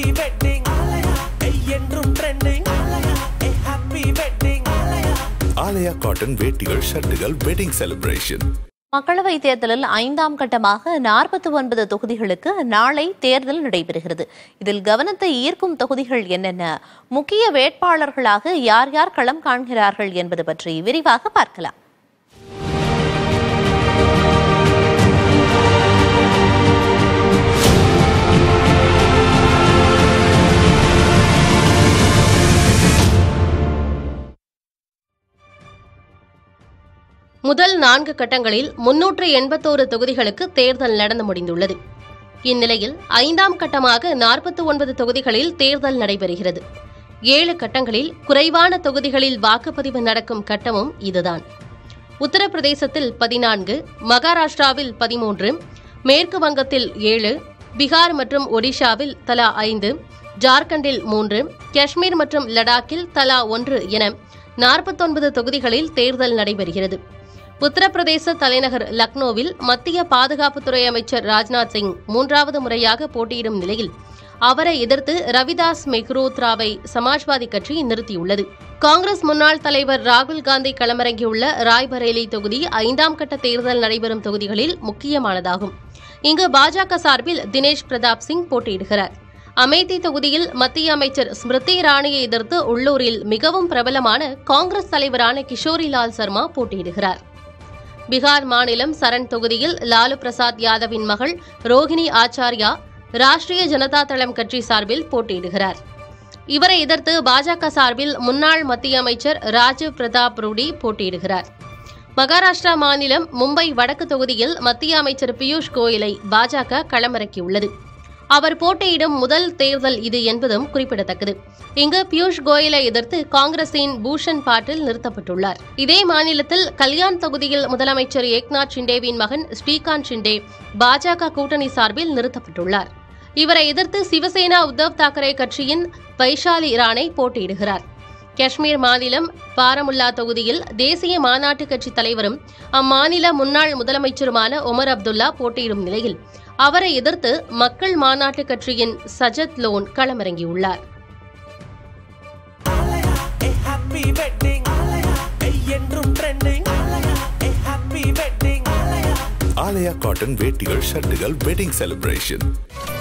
happy wedding என்றும் trending happy wedding Aalaya cotton வேட்டிகள் ஷர்ட்டுகள் வெட்டிங் செலிப்ரேஷன் மக்களவைத் தேர்தலில் ஐந்தாம் கட்டமாக நாற்பத்தி ஒன்பது தொகுதிகளுக்கு நாளை தேர்தல் நடைபெறுகிறது இதில் கவனத்தை ஈர்க்கும் தொகுதிகள் என்னென்ன முக்கிய வேட்பாளர்களாக யார் யார் களம் காண்கிறார்கள் என்பது பற்றி விரிவாக பார்க்கலாம் முதல் நான்கு கட்டங்களில் முன்னூற்று எண்பத்தோரு தொகுதிகளுக்கு தேர்தல் நடந்து முடிந்துள்ளது இந்நிலையில் ஐந்தாம் கட்டமாக நாற்பத்தி ஒன்பது தொகுதிகளில் தேர்தல் நடைபெறுகிறது ஏழு கட்டங்களில் குறைவான தொகுதிகளில் வாக்குப்பதிவு நடக்கும் கட்டமும் இதுதான் உத்தரப்பிரதேசத்தில் பதினான்கு மகாராஷ்டிராவில் பதிமூன்று மேற்கு வங்கத்தில் ஏழு பீகார் மற்றும் ஒடிஷாவில் தலா ஐந்து ஜார்க்கண்டில் மூன்று காஷ்மீர் மற்றும் லடாக்கில் தலா ஒன்று என நாற்பத்தொன்பது தொகுதிகளில் தேர்தல் நடைபெறுகிறது உத்தரப்பிரதேச தலைநகர் லக்னோவில் மத்திய பாதுகாப்புத்துறை அமைச்சர் ராஜ்நாத் சிங் மூன்றாவது முறையாக போட்டியிடும் நிலையில் அவரை எதிர்த்து ரவிதாஸ் மெஹ்ரோத்ராவை சமாஜ்வாதி கட்சி நிறுத்தியுள்ளது காங்கிரஸ் முன்னாள் தலைவர் ராகுல் காந்தி களமிறங்கியுள்ள ராய்பரேலி தொகுதி ஐந்தாம் கட்ட தேர்தல் நடைபெறும் தொகுதிகளில் முக்கியமானதாகும் இங்கு பாஜக சார்பில் தினேஷ் பிரதாப் சிங் போட்டியிடுகிறார் அமேதி தொகுதியில் மத்திய அமைச்சர் ஸ்மிருதி இராணியை எதிர்த்து உள்ளூரில் மிகவும் பிரபலமான காங்கிரஸ் தலைவரான கிஷோரிலால் சர்மா போட்டியிடுகிறார் பீகார் மாநிலம் சரண் தொகுதியில் லாலு பிரசாத் யாதவின் மகள் ரோஹிணி ஆச்சார்யா ராஷ்டிரிய ஜனதா தளம் கட்சி சார்பில் போட்டியிடுகிறார் இவரை எதிர்த்து பாஜக சார்பில் முன்னாள் மத்திய அமைச்சர் ராஜீவ் பிரதாப் ரூடி போட்டியிடுகிறார் மகாராஷ்டிரா மாநிலம் மும்பை வடக்கு தொகுதியில் மத்திய அமைச்சர் பியூஷ் கோயலை பாஜக களமிறக்கியுள்ளது அவர் போட்டியிடும் முதல் தேர்தல் இது என்பதும் குறிப்பிடத்தக்கது இங்கு பியூஷ் கோயலை எதிர்த்து காங்கிரசின் பூஷன் பாட்டில் நிறுத்தப்பட்டுள்ளார் இதே மாநிலத்தில் கல்யாண் தொகுதியில் முதலமைச்சர் ஏக்நாத் ஷிண்டேவின் மகன் ஸ்ரீகாந்த் ஷிண்டே பாஜக கூட்டணி சார்பில் நிறுத்தப்பட்டுள்ளார் இவரை எதிர்த்து சிவசேனா உத்தவ் தாக்கரே கட்சியின் வைஷாலி இரானை போட்டியிடுகிறார் காஷ்மீர் மாநிலம் பாரமுல்லா தொகுதியில் தேசிய மாநாட்டு கட்சி தலைவரும் அம்மாநில முன்னாள் முதலமைச்சருமான ஒமர் அப்துல்லா போட்டியிடும் நிலையில் அவரை எதிர்த்து மக்கள் மாநாட்டு கட்சியின் சஜத் லோன் களமிறங்கியுள்ளார் ஹாப்பி வெட்டிங் என்றும் trending happy wedding Aalaya cotton வேட்டிகள் ஷர்ட்டுகள் வெட்டிங் செலிப்ரேஷன்